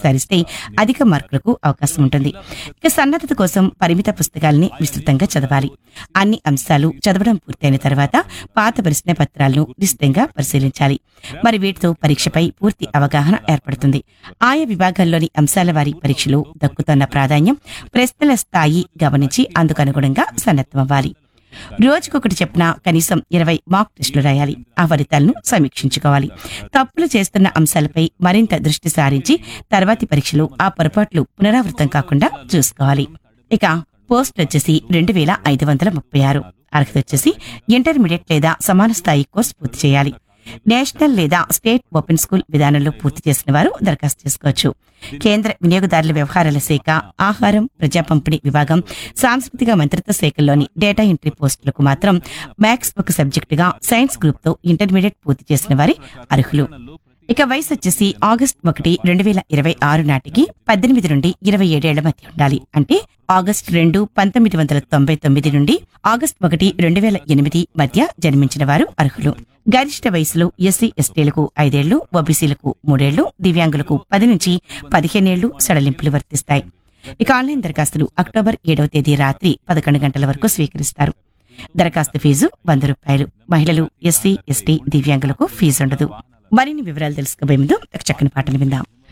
సారిస్తే అధిక మార్కులకు అవకాశం ఉంటుంది ఇక సన్నద్ధత కోసం పరిమిత పుస్తకాలని విస్తృతంగా చదవాలి అన్ని అంశాలు చదవడం పూర్తయిన తర్వాత పాత ప్రశ్న పత్రాలను నిశ్చితంగా పరిశీలించాలి మరి వీటితో పరీక్షపై పూర్తి అవగాహన ఏర్పడుతుంది ఆయా విభాగాల్లోని అంశాల వారి పరీక్షలో దక్కుతున్న ప్రాధాన్యం ప్రశ్నల స్థాయి గమనించి అందుకు అనుగుణంగా సన్నద్ధమవ్వాలి రోజుకొకటి చెప్పిన కనీసం ఇరవై మాక్ టెస్టులు రాయాలి ఆ ఫలితాలను సమీక్షించుకోవాలి తప్పులు చేస్తున్న అంశాలపై మరింత దృష్టి సారించి తర్వాతి పరీక్షలో ఆ పొరపాట్లు పునరావృతం కాకుండా చూసుకోవాలి ఇక పోస్ట్ వచ్చేసి రెండు వేల ఐదు వందల ముప్పై ఆరు అర్హత వచ్చేసి ఇంటర్మీడియట్ లేదా సమాన స్థాయి కోర్స్ పూర్తి చేయాలి నేషనల్ లేదా స్టేట్ ఓపెన్ స్కూల్ విధానంలో పూర్తి చేసిన వారు దరఖాస్తు చేసుకోవచ్చు కేంద్ర వినియోగదారుల వ్యవహారాల శాఖ ఆహారం ప్రజా పంపిణీ విభాగం సాంస్కృతిక మంత్రిత్వ శాఖల్లోని డేటా ఎంట్రీ పోస్టులకు మాత్రం మ్యాథ్స్ ఒక సబ్జెక్టుగా సైన్స్ గ్రూప్ తో ఇంటర్మీడియట్ పూర్తి చేసిన వారి అర్హులు ఇక వయసు వచ్చేసి ఆగస్ట్ ఒకటి రెండు వేల ఇరవై ఆరు నాటికి పద్దెనిమిది నుండి ఇరవై ఏడేళ్ల మధ్య ఉండాలి అంటే ఆగస్ట్ రెండు పంతొమ్మిది వందల తొంభై తొమ్మిది నుండి ఆగస్ట్ ఒకటి రెండు వేల ఎనిమిది మధ్య జన్మించిన వారు అర్హులు గరిష్ట వయసులో ఎస్సీ ఎస్టీలకు ఐదేళ్లు ఓబీసీలకు మూడేళ్లు దివ్యాంగులకు పది నుంచి పదిహేనేళ్లు సడలింపులు వర్తిస్తాయి ఇక ఆన్లైన్ దరఖాస్తులు అక్టోబర్ ఏడవ తేదీ రాత్రి పదకొండు గంటల వరకు స్వీకరిస్తారు దరఖాస్తు ఫీజు వంద రూపాయలు మహిళలు ఎస్సీ ఎస్టీ దివ్యాంగులకు ఫీజు ఉండదు మరిన్ని వివరాలు తెలుసుకోబోయే ముందు ఒక చక్కని పాటలు విందాం